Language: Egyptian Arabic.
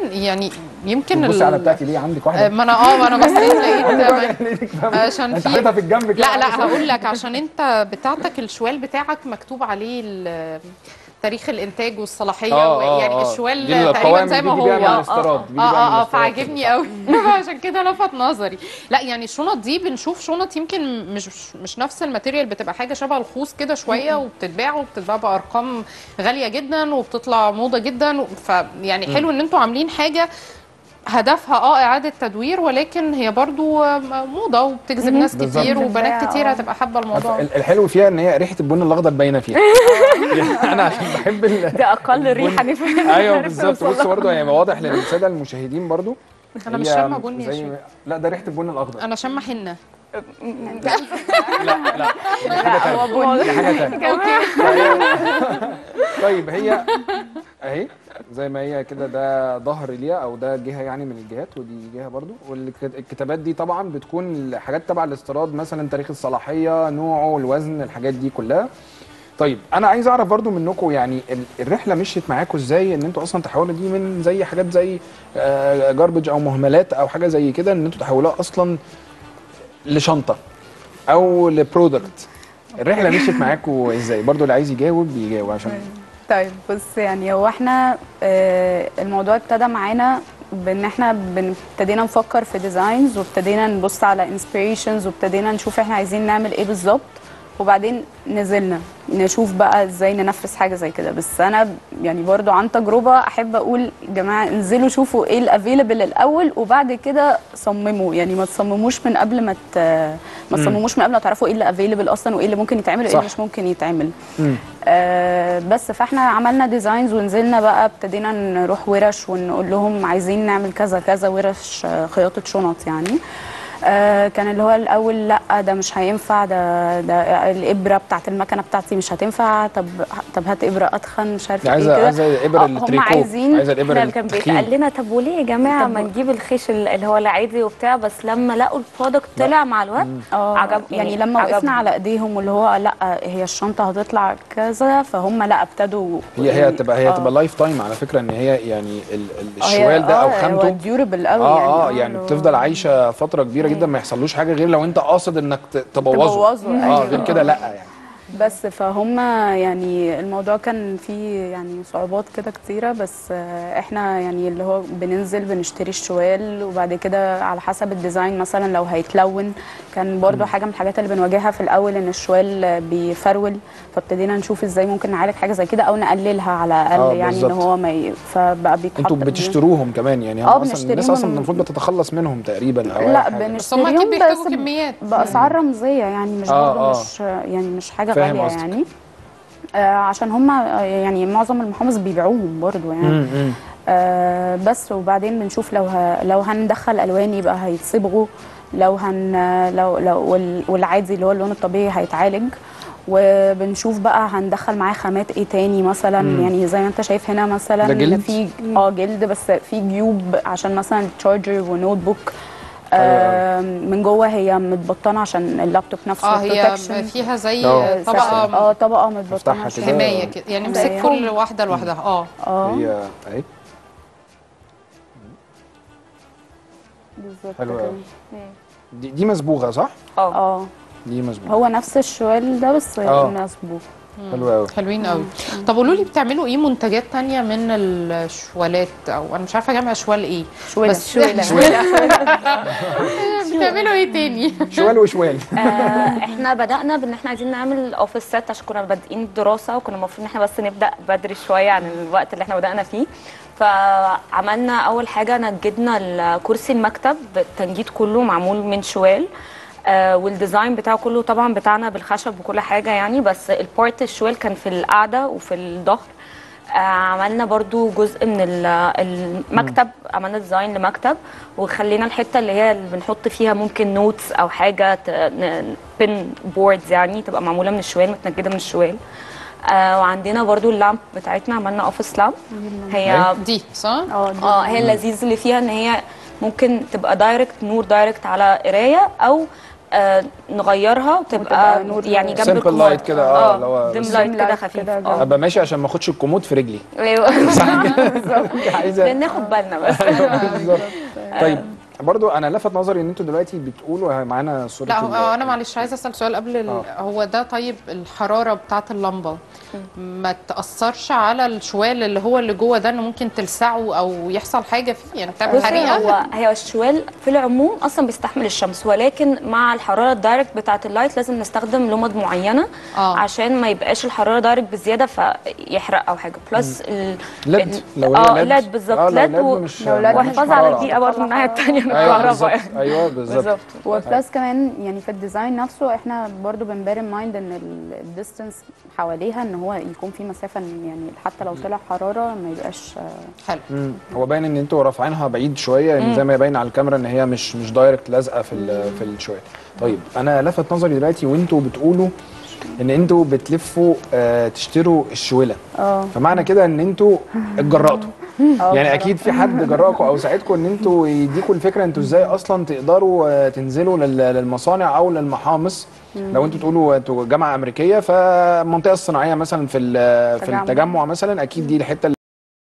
يعني يمكن بصي على ال- بتاعتي ليه عندك آه، واحده ما انا اه ما انا بصيت لقيت لقيتك فاهمة؟ عشان انت في حاططها في الجنب كده لا لا هقول لك عشان انت بتاعتك الشوال بتاعك مكتوب عليه ال- تاريخ الانتاج والصلاحيه آه، آه، يعني آه. الشوال دي تقريبا القوائم زي ما دي هو بيجي بيها من اه الاستيراد، بيجي بيها من اه اه الاستيراد. فعجبني قوي عشان كده لفت نظري لا يعني الشنط دي بنشوف شنط يمكن مش مش نفس الماتيريال بتبقى حاجه شبه الخوص كده شويه وبتتباع وبتتباع بارقام غاليه جدا وبتطلع موضه جدا فيعني حلو ان انتوا عاملين حاجه هدفها اه اعاده تدوير ولكن هي برضو آه، موضه وبتجذب ناس بالظبط. كتير وبنات بتتباع، كتير اه. هتبقى حابه الموضوع ال- الحلو فيها ان هي ريحه البن الاخضر باينه فيها يعني انا عشان بحب ال... ده اقل ريحه نفع ايوه بالظبط بص برضه هيبقى واضح للساده المشاهدين برضه انا مش هي شامه بني يا زي شيخ ما- لا ده ريحه البن الاخضر انا شامه حنه لا لا دي حاجه ثانيه دي حاجه ثانيه طيب هي اهي زي ما هي كده ده ظهر ليها او ده جهه يعني من الجهات ودي جهه برضو والكتابات دي طبعا بتكون حاجات تبع الاستيراد مثلا تاريخ الصلاحيه نوعه الوزن الحاجات دي كلها طيب انا عايز اعرف برضو منكم يعني ال- الرحله مشيت معاكم ازاي ان انتوا اصلا تحولوا دي من زي حاجات زي جاربج او مهملات او حاجه زي كده ان انتوا تحولوها اصلا لشنطه او لبرودكت الرحله مشيت معاكم ازاي برضو اللي عايز يجاوب يجاوب عشان طيب بص يعني هو احنا آه، الموضوع ابتدى معانا بان احنا بن- ابتدينا نفكر في ديزاينز وابتدينا نبص على انسبيريشنز وابتدينا نشوف احنا عايزين نعمل ايه بالظبط وبعدين نزلنا نشوف بقى ازاي ننفذ حاجه زي كده بس انا يعني برضو عن تجربه احب اقول يا جماعه انزلوا شوفوا ايه الافيلبل الاول وبعد كده صمموا يعني ما تصمموش من قبل ما ت... ما تصمموش من قبل ما تعرفوا ايه اللي افيلبل اصلا وايه اللي ممكن يتعمل وايه صح. اللي مش ممكن يتعمل مم. آه بس فاحنا عملنا ديزاينز ونزلنا بقى ابتدينا نروح ورش ونقول لهم عايزين نعمل كذا كذا ورش آه، خياطه شنط يعني آه كان اللي هو الاول لا ده مش هينفع ده ده الابره بتاعت المكنه بتاعتي مش هتنفع طب طب هات ابره اتخن مش عارفه عايزه ايه كده عايزه الابر آه، التريكو هم عايزين عايزه الابر احنا كان التخين بيتقال لنا طب وليه يا جماعه طب ما نجيب الخيش ال- اللي هو العادي وبتاع بس لما لقوا البرودكت طلع مع الوقت اه عجب يعني يعني لما عجبهم. وقفنا على ايديهم واللي هو لا هي الشنطه هتطلع كذا فهم لا ابتدوا هي هي يعني- هتبقى هي آه. هتبقى لايف تايم على فكره ان هي يعني ال- ال- آه، هي- الشوال ده او آه، هو خامته ديوربل قوي اه يعني اه يعني لو- بتفضل عايشه فتره كبيره جدا ما يحصلوش حاجه غير لو انت قاصد انك ت- تبوظه تبوظه، اه أيوة. غير كده لا يعني بس فهم يعني الموضوع كان فيه يعني صعوبات كده كتيرة بس آه، احنا يعني اللي هو بننزل بنشتري الشوال وبعد كده على حسب الديزاين مثلا لو هيتلون كان برضو حاجة من الحاجات اللي بنواجهها في الأول إن الشوال بيفرول فابتدينا نشوف ازاي ممكن نعالج حاجة زي كده أو نقللها على آه، الأقل يعني إن بالظبط. هو ما ي... فبقى بيتحط انتوا بتشتروهم كمان يعني هم آه، اصلا الناس بنشتريهم اصلا من- المفروض بتتخلص منهم تقريبا او أي لا حاجة. بس هم اكيد بنشتريهم بيحتاجوا بس كميات باسعار رمزيه يعني مش آه، برضه آه. مش يعني مش حاجه فاهم غاليه قصدك. يعني آه عشان هم يعني معظم المحافظ بيبيعوهم برضه يعني مم، مم. آه بس وبعدين بنشوف لو ه... لو هندخل الوان يبقى هيتصبغوا لو هن لو لو وال... والعادي اللي هو اللون الطبيعي هيتعالج وبنشوف بقى هندخل معاه خامات ايه تاني مثلا مم. يعني زي ما انت شايف هنا مثلا ده جلد؟ في اه جلد بس في جيوب عشان مثلا تشارجر ونوت بوك حلو آه من جوه هي متبطنه عشان اللابتوب نفسه اه هي protection. فيها زي آه، طبقه اه طبقه متبطنه افتحها عشان- كده. حمايه كده يعني امسك حماية. كل واحده لوحدها اه اه هي اهي بالظبط حلو كده. أوي. دي, دي مسبوغه صح؟ اه اه دي مسبوغه هو نفس الشوال ده بس آه. مسبوق حلو قوي حلوين قوي طب قولوا لي بتعملوا ايه منتجات تانية من الشوالات او انا مش عارفه جمع شوال ايه شوالة بس شوالة بتعملوا ايه تاني شوال وشوال آه، احنا بدأنا بان احنا عايزين نعمل اوفيس سيت عشان كنا بادئين الدراسة وكنا المفروض ان احنا بس نبدأ بدري شوية عن الوقت اللي احنا بدأنا فيه فعملنا اول حاجة نجدنا الكرسي المكتب التنجيد كله معمول من شوال آه والديزاين بتاعه كله طبعا بتاعنا بالخشب وكل حاجة يعني بس البارت الشوال كان في القعدة وفي الظهر آه، عملنا برضو جزء من ال- المكتب عملنا ديزاين لمكتب وخلينا الحته اللي هي اللي بنحط فيها ممكن نوتس او حاجه بن بوردز يعني تبقى معموله من الشوال متنجده من الشوال آه وعندنا برضو اللامب بتاعتنا عملنا اوفيس لامب هي دي صح اه دي- اه هي اللذيذ اللي فيها ان هي ممكن تبقى دايركت نور دايركت على قرايه او آه نغيرها وتبقى وتبقى نور يعني جنب Simple الكمار light كده، آه، اللي هو ديم بس- لايت dim كده light خفيف كده اه ابقى ماشي عشان ما اخدش الكومود في رجلي ايوه صح كده عايزه ناخد بالنا بس بالظبط. طيب برضو انا لفت نظري ان انتوا دلوقتي بتقولوا معانا صوره لا ال- هو انا معلش عايزه اسال سؤال قبل ال... آه. هو ده طيب الحراره بتاعه اللمبه ما تاثرش على الشوال اللي هو اللي جوه ده انه ممكن تلسعه او يحصل حاجه فيه يعني تعمل بصي حريقه هو هي الشوال في العموم اصلا بيستحمل الشمس ولكن مع الحراره الدايركت بتاعه اللايت لازم نستخدم لمض معينه آه. عشان ما يبقاش الحراره دايركت بزياده فيحرق او حاجه بلس ال ليد ال- لو هي اه ليد. ليد بالظبط آه، لو ليد ليد و- مش- لو ليد مش وحفاظ على حرارة. البيئه برضه من الناحيه الثانيه من ايوه الكهرباء بالظبط ايوه بالظبط بالظبط وبلس كمان يعني في الديزاين نفسه احنا برضو بنبير ان مايند ان الديستنس حواليها ان هو يكون في مسافه يعني حتى لو طلع حراره ما يبقاش آه، حلو مم. هو باين ان انتوا رافعينها بعيد شويه يعني زي ما باين على الكاميرا ان هي مش مش دايركت لازقه في ال- في الشوال طيب انا لفت نظري دلوقتي وانتوا بتقولوا ان انتوا بتلفوا آه تشتروا الشوله اه فمعنى كده ان انتوا اتجرأتوا آه، يعني بصراحة. اكيد في حد جرأكم او ساعدكم ان انتوا يديكوا الفكره انتوا ازاي اصلا تقدروا آه، تنزلوا لل- للمصانع او للمحامص لو انتوا تقولوا انتوا جامعه امريكيه فالمنطقه الصناعيه مثلا في ال- في تجمع. التجمع مثلا اكيد دي الحته